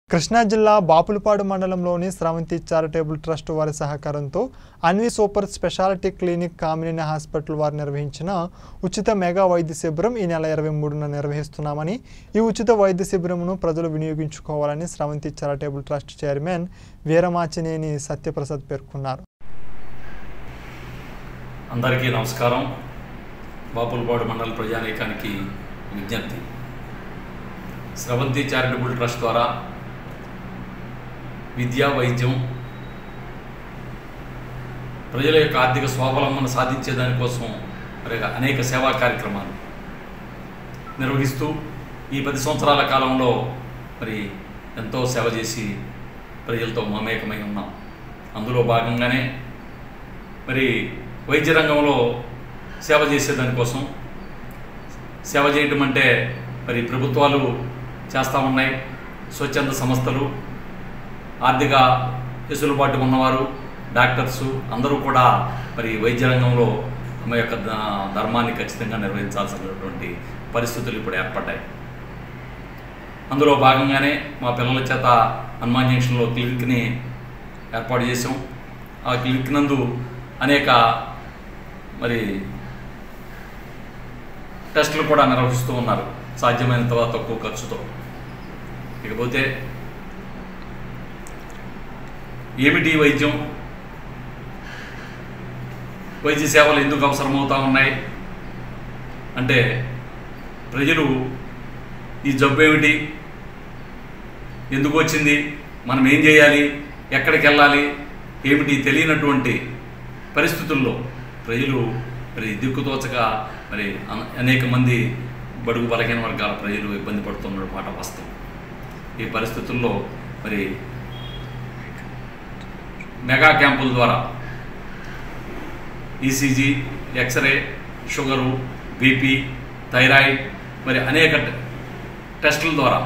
కృష్ణా జిల్లా బాపులపాడు మండలంలోని స్రవంతి charitable trust వారి సహకారంతో Anvi super speciality clinic Kamineni hospital వారు నిర్వహించిన ఉచిత మెగా వైద్య శిబిరం ఈ నెల ఇరవై మూడున నిర్వహిస్తున్నామని ఈ ఉచిత వైద్య శిబిరంను ప్రజలు వినియోగించుకోవాలని Sravanthi charitable trust chairman Veeramachineni Satyaprasad పేర్కొన్నారు అందరికీ నమస్కారం బాపులపాడు మండల ప్రజానీకానికి విజ్ఞప్తి స్రవంతి చారిటబుల్ ట్రస్ట్ ద్వారా విద్యా వైద్యం ప్రజల యొక్క ఆర్థిక స్వావలంబన సాధించే దానికోసం మరి అనేక సేవా కార్యక్రమాలు నిర్వహిస్తూ ఈ పది సంవత్సరాల కాలంలో మరి ఎంతో సేవ చేసి ప్రజలతో మమేకమై ఉన్నాం అందులో భాగంగానే మరి వైద్య రంగంలో సేవ చేసే దానికోసం సేవ చేయటం అంటే మరి ప్రభుత్వాలు చేస్తూ ఉన్నాయి స్వచ్ఛంద సంస్థలు ఆర్థిక వెసులుబాటు ఉన్నవారు డాక్టర్సు అందరూ కూడా మరి వైద్య రంగంలో తమ యొక్క ద- ధర్మాన్ని ఖచ్చితంగా నిర్వహించాల్సినటువంటి పరిస్థితులు ఇప్పుడు ఏర్పడ్డాయి అందులో భాగంగానే మా పిల్లల చేత హనుమాన్ జంక్షన్లో క్లినిక్ని ఏర్పాటు చేసాం ఆ క్లినిక్ నందు అనేక మరి టెస్టులు కూడా నిర్వహిస్తూ ఉన్నారు సాధ్యమైనంత తక్కువ ఖర్చుతో ఇకపోతే ఏమిటి వైద్యం వైద్య సేవలు ఎందుకు అవసరమవుతా ఉన్నాయి అంటే ప్రజలు ఈ జబ్బు ఏమిటి ఎందుకు వచ్చింది మనం ఏం చేయాలి ఎక్కడికి వెళ్ళాలి ఏమిటి తెలియనటువంటి పరిస్థితుల్లో ప్రజలు మరి దిక్కుతోచక మరి అన- అనేక మంది బడుగు బలహీన వర్గాల ప్రజలు ఇబ్బంది పడుతున్న మాట వాస్తవం ఈ పరిస్థితుల్లో మరి మెగా క్యాంపుల ద్వారా ECG X ray sugar BP thyroid మరి అనేక టె- టెస్టుల ద్వారా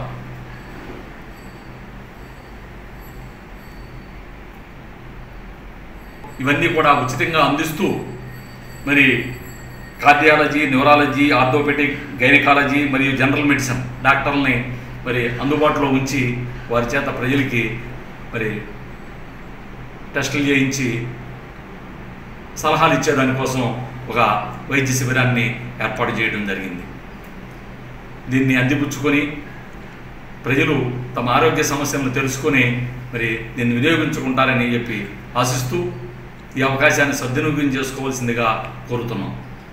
ఇవన్నీ కూడా ఉచితంగా అందిస్తూ మరి కార్డియాలజీ న్యూరాలజీ ఆర్థోపెటిక్ గైనకాలజీ మరియు జనరల్ మెడిసిన్ డాక్టర్లని మరి అందుబాటులో ఉంచి వారి చేత ప్రజలకి మరి టెస్టులు చేయించి సలహాలు ఇచ్చేదానికోసం ఒక వైద్య శిబిరాన్ని ఏర్పాటు చేయడం జరిగింది దీన్ని అందిపుచ్చుకొని ప్రజలు తమ ఆరోగ్య సమస్యలను తెలుసుకొని మరి దీన్ని వినియోగించుకుంటారని చెప్పి ఆశిస్తూ ఈ అవకాశాన్ని సద్వినియోగం చేసుకోవాల్సిందిగా కోరుతున్నాం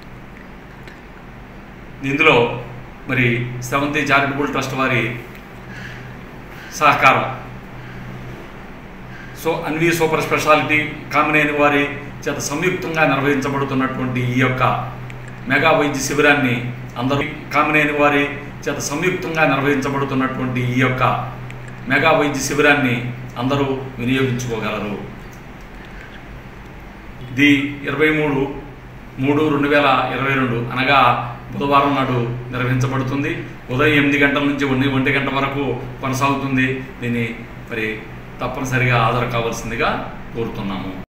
ఇందులో మరి సెవెంత్ చారిటబుల్ ట్రస్ట్ వారి సహకారం so Anvi super speciality Kamineni వారి చేత సంయుక్తంగా నిర్వహించబడుతున్నటువంటి ఈ యొక్క మెగా వైద్య శిబిరాన్ని అందరూ కామినేని వారి చేత సంయుక్తంగా నిర్వహించబడుతున్నటువంటి ఈ యొక్క మెగా వైద్య శిబిరాన్ని అందరూ వినియోగించుకోగలరు ఇది ఇరవై మూడు మూడు రెండు వేల ఇరవై రెండు అనగా బుధవారం నాడు నిర్వహించబడుతుంది ఉదయం ఎనిమిది గంటల నుంచి ఒంటి ఒంటి గంట వరకు కొనసాగుతుంది దీన్ని మరి తప్పనిసరిగా హాజరు కావాల్సిందిగా కోరుతున్నాము